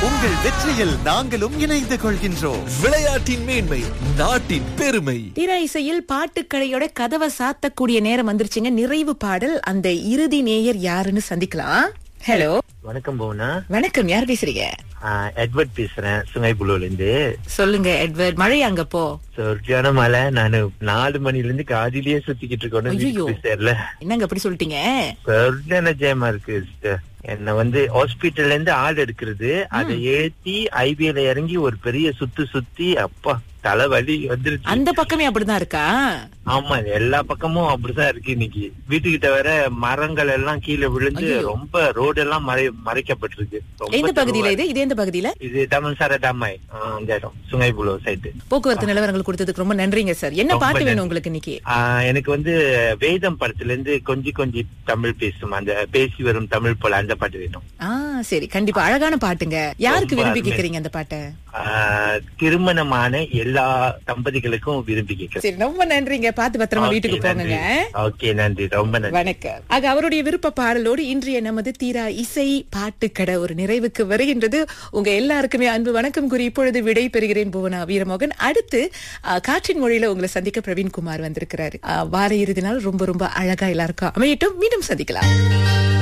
உங்கள் வெற்றியில் நாங்களும் இணைந்து கொள்கின்றோம் விளையாட்டின் மேன்மை நாட்டின் பெருமை திரை இசையில் பாட்டுக்கடையோட கதவை சாத்தக்கூடிய நேரம் வந்துருச்சுங்க நிறைவு பாடல் அந்த இறுதி நேயர் யாருன்னு சந்திக்கலாம் ஹலோ வணக்கம் போனா வணக்கம் யார் பேசுறீங்க எட்வர்ட் பேசுறேன் சுங்கைபுலூர்ல இருந்து சொல்லுங்க எட்வர்ட் மழை அங்க போ சொர்ஜான மலை நானு நாலு மணில இருந்து காதிலேயே சுத்திக்கிட்டு ஐயையோ. இருக்கோம் சேரல என்னங்க அப்படி சொல்லிட்டீங்க சொர்ஜான ஜெயமா இருக்கு sister. என்ன வந்து ஹாஸ்பிட்டல்ல இருந்து ஆள் எடுக்கிறது அதை ஏத்தி ஐபிஎல இறங்கி ஒரு பெரிய சுத்து சுத்தி அப்பா தலைவலி வந்துருச்சு அந்த பக்கமே அப்படிதான் இருக்கா ஆமா எல்லா பக்கமும் அப்படிதான் இருக்கு இன்னைக்கு வீட்டுக்கிட்ட வர மரங்கள் எல்லாம் கீழே விழுந்து ஐயையோ. ரொம்ப ரோடு எல்லாம் மறை மறைக்கப்பட்டிருக்கு ரொம்ப எந்த பகுதியில தெருவா இது இது எந்த பகுதியில இது தமிழ் சார டம்மாய் அந்த இடம் சுங்கைபுலூர் சைடு போக்குவரத்து நிலவரங்கள் கொடுத்ததுக்கு ரொம்ப நன்றிங்க சார் என்ன ரொம்ப பாட்டு நன்றி. வேணும் உங்களுக்கு இன்னைக்கு ஆஹ் எனக்கு வந்து வேதம் படத்துல இருந்து கொஞ்சி கொஞ்சி தமிழ் பேசும் அந்த பேசி வரும் தமிழ் போல அந்த பாட்டு வேணும் ஆ சரி கண்டிப்பா அழகான பாட்டுங்க யாருக்கு ரொம்ப விரும்பி அருமை. கேக்குறீங்க அந்த பாட்டை ஆஹ் திருமணமான எல்லா தம்பதிகளுக்கும் விரும்பி கேட்கிறேன் சரி ரொம்ப நன்றிங்க பாத்து பத்திரமா வீட்டுக்கு போங்க ஓகே நன்றி ரொம்ப நன்றி வணக்கம் ஆக அவருடைய விருப்ப பாடலோடு இன்றைய நமது தீரா இசை பாட்டுக்கடை ஒரு நிறைவுக்கு வருகின்றது உங்க எல்லாருக்குமே அன்பு வணக்கம் கூறி இப்பொழுது விடை பெறுகிறேன் புவனா வீரமோகன் அடுத்து ஆ, காற்றின் மொழியில உங்களை சந்திக்க பிரவீன்குமார் வந்திருக்கிறாரு ஆ, வார இறுதி நாள் ரொம்ப ரொம்ப அழகா எல்லாருக்கும் அமையட்டும் மீண்டும் சந்திக்கலாம்